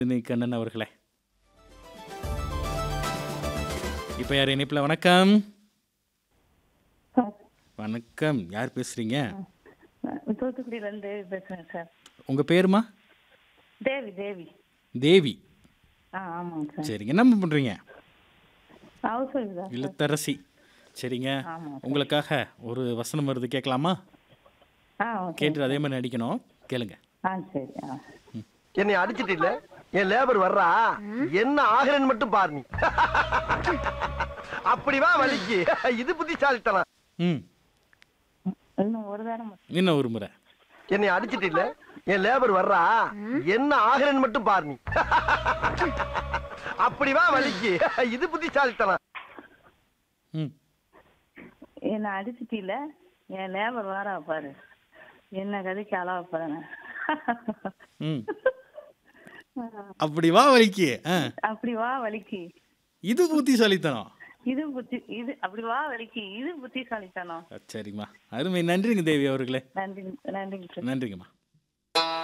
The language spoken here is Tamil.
கண்ணன் அவர்களே இப்போ யார் இணைப்பில் வணக்கம் சார் வணக்கம் யார் பேசுறீங்க தூத்துக்குடியிலேருந்து பேசுகிறேன் சார் உங்க பேருமா தேவி தேவி தேவி ஆ ஆமாங்க சார் சரிங்க என்ன பண்றீங்க ஹவுஸ் ஒய்ஃப் தான் சார் இல்லத்தரசி சரிங்க ஆமாம் உங்களுக்காக ஒரு வசனம் வருது கேட்கலாமா ஆ ஓகே கேட்டு அதே மாதிரி நடிக்கணும் கேளுங்க ஆ சரி ஆ என்னை அடிச்சிட்டு இல்ல என் லேபர் வர்றா என்ன ஆகிறேன்னு மட்டும் பாரு நீ அப்படி வா வலிக்கு இது புத்திசாலித்தனம் ம் இன்னும் ஒரு தடவை மட்டும் இன்னும் ஒரு முறை என்னை அடிச்சிட்டு இல்ல என் லேபர் வர்றா என்ன ஆகிறேன்னு மட்டும் பாரு நீ அப்படி வா வலிக்கு இது புத்திசாலித்தனம் ம் என்னை அடிச்சிட்டில என் லேபர் வாரா பாரு என்ன கதைக்கு அளவா பாருங்க ம் அப்படி வா வலிக்கு ஆ அப்படி வா வலிக்கு இது புத்திசாலித்தனம் இது புத்தி இது அப்படி வா வலிக்கு இது புத்திசாலித்தனம் சரிம்மா அருமை நன்றிங்க தேவி அவர்களே நன்றி நன்றிங்க சார் நன்றிங்கம்மா